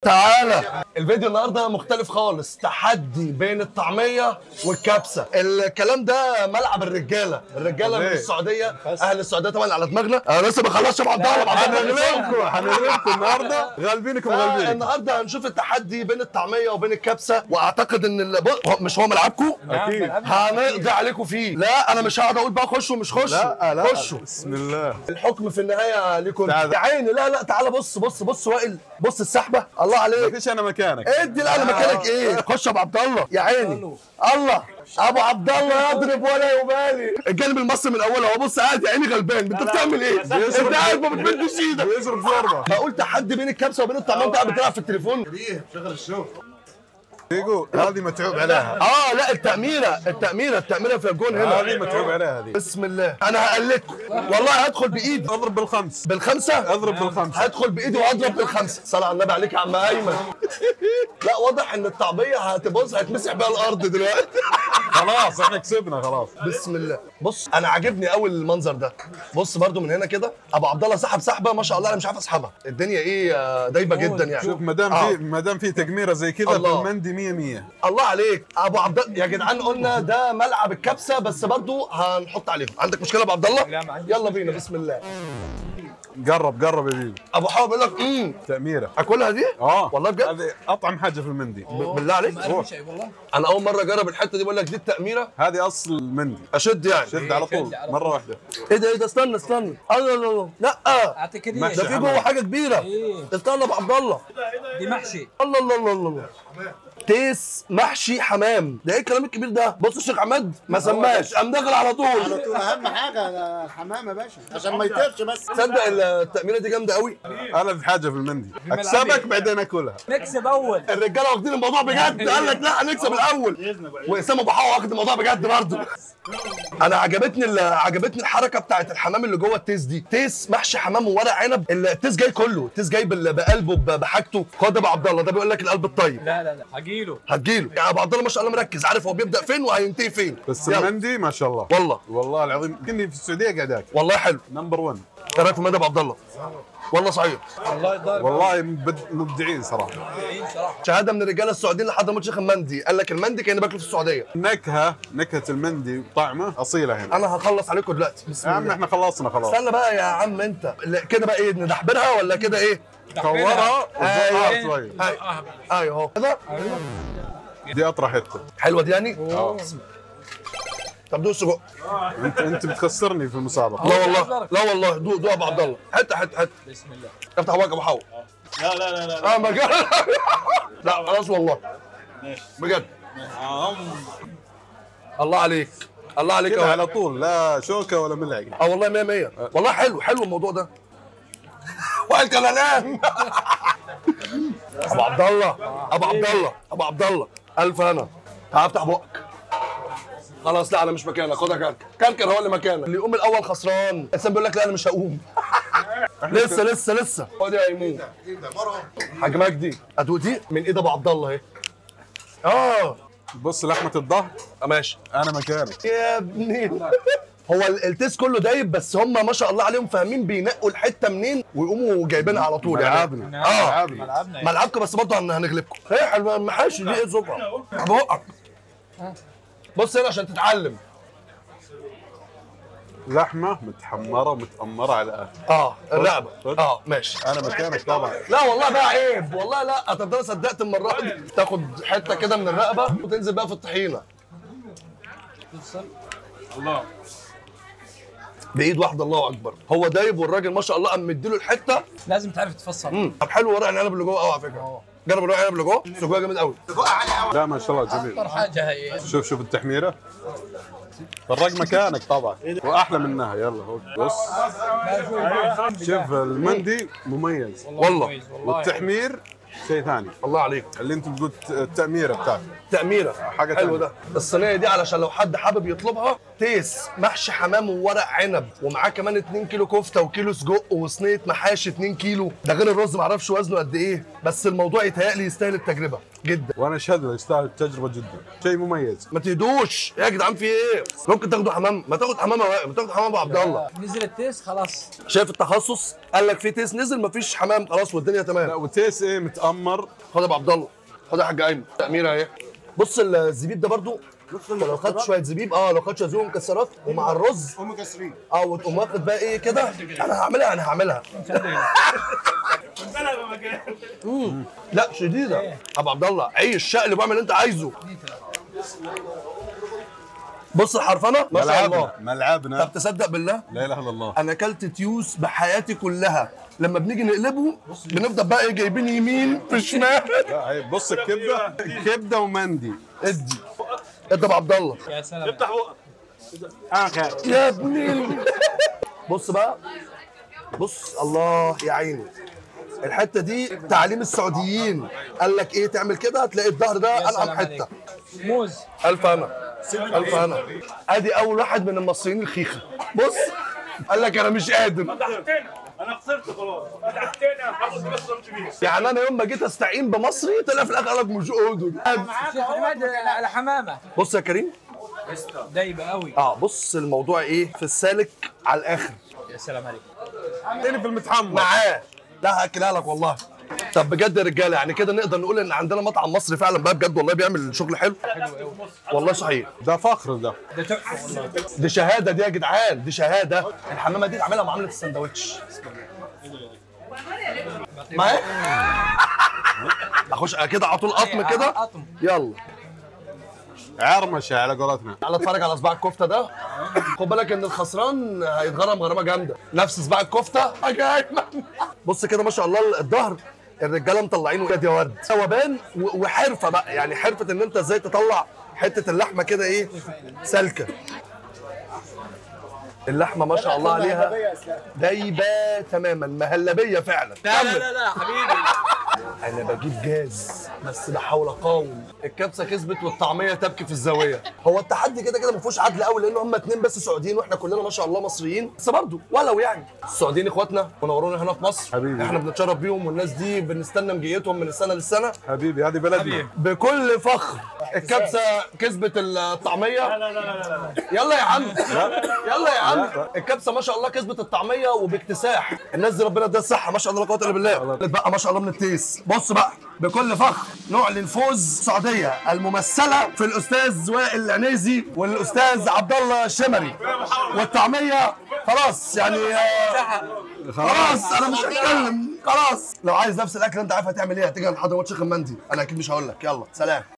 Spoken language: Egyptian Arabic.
تعالى الفيديو النهارده مختلف خالص تحدي بين الطعميه والكبسه الكلام ده ملعب الرجاله الرجاله من طبيعي. السعوديه اهل السعوديه طبعا على دماغنا انا لسه ما خلصش يا عبد الله يا عبد الله هنغلبكم هنغلبكم النهارده غالبينكم غالبينكم النهارده هنشوف التحدي بين الطعميه وبين الكبسه واعتقد ان ال- بص، هو- مش هو ملعبكم اكيد هنقضي عليكم فيه لا انا مش هقعد اقول بقى خشوا مش خشوا لا لا خشوا بسم الله الحكم في النهايه ليكم تعال. يا عيني لا لا تعالى بص بص بص وائل بص السحبه الله عليك مفيش انا مكانك ادي لا مكانك ايه خش يا ابو عبد الله يا عيني الله ابو عبد الله يضرب ولا يبالي الجانب المصري من اولها هو بص قاعد يا عيني غلبان انت بتعمل ايه؟ انت قاعد ما بتمدش ايدك بيصرف ضربه بقول تحدي بين الكبسه وبين الطعميه انت قاعد بتلعب في التليفون يقول هذه متعوب عليها اه لا التأميرة التأميرة التأميرة في الجون هنا هذه متعوب عليها هذه بسم الله انا هقلدكم والله هدخل بايدي اضرب بالخمس بالخمسة اضرب بالخمس هدخل بايدي واضرب بالخمسة صلى على النبي عليك يا عم ايمن لا واضح ان الطعمية هتبص هتمسح بيها الارض دلوقتي خلاص احنا كسبنا خلاص بسم الله بص انا عاجبني قوي المنظر ده بص برضو من هنا كده ابو عبد الله سحب سحبه ما شاء الله انا مش عارف اسحبها الدنيا ايه آه، دايبه جدا يعني شوف ما دام آه. في ما دام في تقميره زي كذا الله. بالمندي 100 100 الله عليك ابو عبد الله يا جدعان قلنا ده ملعب الكبسه بس برضو هنحط عليهم عندك مشكله يا ابو عبد الله لا، ما عنديش يلا بينا بسم الله قرب قرب يا بيبي ابو حاو بيقول لك امم تأميرة اكلها دي اه والله بجد هذه اطعم حاجه في المندي ب- بالله عليك مقرمش أي والله انا اول مره اجرب الحته دي بقول لك دي التاميره هذه اصل المندي اشد يعني شد على طول شد على مره واحده ايه ده ايه ده استنى استنى الله الله الله لا اعطيك دي محشي ده في جوه حاجه كبيره إيه. استنى يا ابو عبد الله دي محشي الله الله الله الله الله تيس محشي حمام ده ايه الكلام الكبير ده بص الشيخ عماد ما سماش قام داخل على طول طول اهم حاجه الحمام يا باشا عشان ما يطيرش بس تصدق التاميره دي جامده قوي ألذ حاجه في المندي ملعبي. اكسبك بعدين اكلها نكسب اول الرجاله واخدين الموضوع بجد قال لك لا هنكسب الاول واسامه ابو حوا واخد الموضوع بجد برضه انا عجبتني ال- عجبتني الحركه بتاعت الحمام اللي جوه التيس دي تيس محشي حمام وورق عنب التيس جاي كله التيس جاي بال- بقلبه ب- بحاجته خد يا ابو عبد الله ده بيقول لك القلب الطيب لا لا لا هجيله هتجيله يعني ابو عبد الله ما شاء الله مركز عارف هو بيبدا فين وهينتهي فين بس يلا. المندي ما شاء الله والله والله العظيم كني في السعوديه قاعد اكل والله حلو نمبر 1 ايه رايك في مدى ابو عبد الله والله صحيح والله يضارب والله مبد- مبدعين صراحه صراحه شهاده من الرجاله السعوديين لحد ما شيخ المندي قال لك المندي كان باكله في السعوديه نكهه نكهه المندي وطعمه اصيله هنا انا هخلص عليكم دلوقتي بسم يا عم الله احنا خلصنا خلاص استنى بقى يا عم انت لا، كده بقى ايه ندحبرها ولا كده ايه كورها وزقها أيوة. شوي ايوه ايوه اهو كده دي اطرى حته حلوه دي يعني طب دوق سجق انت انت بتخسرني في المسابقه لا والله لا والله دوق دوق يا ابو عبد الله حته حته حته بسم الله افتح بقى ابو حو لا لا لا لا اه ما جا- لا خلاص والله بجد الله عليك الله عليك كده يا على طول لا شوكه ولا ملعقه اه والله 100 100 والله حلو حلو الموضوع ده وقال كان انام ابو عبد الله ابو عبد الله ابو عبد الله الف هنا تعال افتح بقك خلاص لا انا مش مكانك خدها كركر كركر هو اللي مكانك اللي يقوم الاول خسران الانسان بيقول لك لا انا مش هقوم لسه لسه لسه خد يا ايمون حاج مجدي ادوق دي من ايد ابو عبد الله اهي اه بص لحمه الظهر آه، ماشي انا مكانك يا ابني هو ال- التيس كله دايب بس هم ما شاء الله عليهم فاهمين بينقوا الحته منين ويقوموا جايبينها على طول يعني ملعبنا اه ملعبنا ملعبنا يعني. ملعبكم بس برضه هن- هنغلبكم ايه حلوه المحاشي دي ايه ظبطها بقك بص هنا عشان تتعلم لحمه متحمره ومتأمره على الاخر اه الرقبه خد. اه ماشي انا مكانك طبعا لا والله بقى عيب والله لا طب ده انا صدقت المره دي تاخد حته كده من الرقبه وتنزل بقى في الطحينه الله بايد واحده الله اكبر هو دايب والراجل ما شاء الله قام مديله الحته لازم تعرف تفصل امم طب حلو ورق العنب اللي جوه قوي على فكره جرب الورق العنب اللي جوه سجوها جامد قوي لا ما شاء الله جميل اكثر حاجه هي شوف شوف التحميره فرق مكانك طبعا واحلى منها يلا هو بص شوف المندي مميز والله كويس، والله والتحمير شيء ثاني الله عليك اللي انت بتقول التأميرة بتاعته تأميرة حاجة حلو تانية. ده الصينية دي علشان لو حد حابب يطلبها تيس محشي حمام وورق عنب ومعاه كمان 2 كيلو كفته وكيلو سجق وصينيه محاشي 2 كيلو ده غير الرز معرفش وزنه قد ايه بس الموضوع يتهيألي يستاهل التجربه جدا وانا اشهد له يستاهل التجربه جدا شيء مميز ما تهدوش يا جدعان في ايه ممكن تاخدوا حمام ما تاخد حمام يا وائل ما تاخد حمام ابو عبد الله نزل التيس خلاص شايف التخصص قال لك في تيس نزل مفيش حمام خلاص والدنيا لا تمام وتيس ايه متامر خد يا ابو عبد الله خد يا حاج ايمن تأميرة اهي بص الزبيب ده برضو لو خدت شويه زبيب اه لو خدت شويه زبيب مكسرات ومع الرز هم مكسرين اه وتقوم واخد بقى ايه كده انا هعملها انا هعملها مم. لا شديده ابو عبد الله عيش شقلب واعمل اللي انت عايزه بص الحرفنه ما شاء الله ملعبنا ملعبنا طب تصدق بالله لا اله الا الله انا اكلت تيوس بحياتي كلها لما بنيجي نقلبه بنفضل بقى ايه جايبين يمين في شمال لا عيب بص الكبده كبده ومندي ادي ادي ابو عبد الله يا سلام افتح بقك يا ابني ال- بص بقى بص الله يا عيني الحته دي تعليم السعوديين قال لك ايه تعمل كده هتلاقي الظهر ده يا العب سلام حته عليك. موز الف انا الف انا ادي اول واحد من المصريين الخيخه بص قال لك انا مش قادر ضحكتني انا خسرت خلاص ضحكتني هاخد بس رمش بيه يعني انا يوم ما جيت استعين بمصري طلع في الاخر قال لك مش قادر شيخ حماد الحمامه بص يا كريم دايبه قوي اه بص الموضوع ايه في السالك على الاخر يا سلام عليك تاني في المتحمر معاه لا هاكلها لك والله طب بجد يا رجاله يعني كده نقدر نقول ان عندنا مطعم مصري فعلا بقى بجد والله بيعمل شغل حلو والله صحيح ده فخر ده ده تحفه والله دي شهاده دي يا جدعان دي شهاده الحمامه دي عاملها معامله السندوتش معايا اخش كده على طول قطم كده قطم يلا عرمشه على قولتنا تعالى اتفرج على صباع الكفته ده خد بالك ان الخسران هيتغرم غرامه جامده نفس صباع الكفته حاجه أجمل. بص كده ما شاء الله الظهر الرجاله مطلعينه يد يا ورد ثوبان و- وحرفه بقى يعني حرفه ان انت ازاي تطلع حته اللحمه كده ايه سالكه اللحمه ما شاء الله عليها دايبه تماما مهلبيه فعلا لا لا لا لا حبيبي انا بجيب جاز بس بحاول اقاوم الكبسه كسبت والطعميه تبكي في الزاويه هو التحدي كده كده ما فيهوش عدل قوي لان هم اتنين بس سعوديين واحنا كلنا ما شاء الله مصريين بس برضه ولو يعني السعوديين اخواتنا ونورونا هنا في مصر حبيبي. احنا بنتشرف بيهم والناس دي بنستنى مجيتهم من السنه للسنه حبيبي هذه بلدنا بكل فخر الكبسه كسبت الطعميه لا لا لا لا لا يلا يا عم يلا يا عم الكبسه ما شاء الله كسبت الطعميه وباكتساح الناس دي ربنا اديها الصحه ما شاء الله لا قوه الا بالله بقى ما شاء الله من التيس بص بقى بكل فخر نعلن فوز السعوديه الممثله في الاستاذ وائل العنيزي والاستاذ عبد الله الشمري والطعميه خلاص يعني آه، خلاص انا مش هتكلم خلاص لو عايز نفس الاكل اللي انت عارف هتعمل ايه هتيجي عند حضرموت شيخ المندي انا اكيد مش هقول لك يلا سلام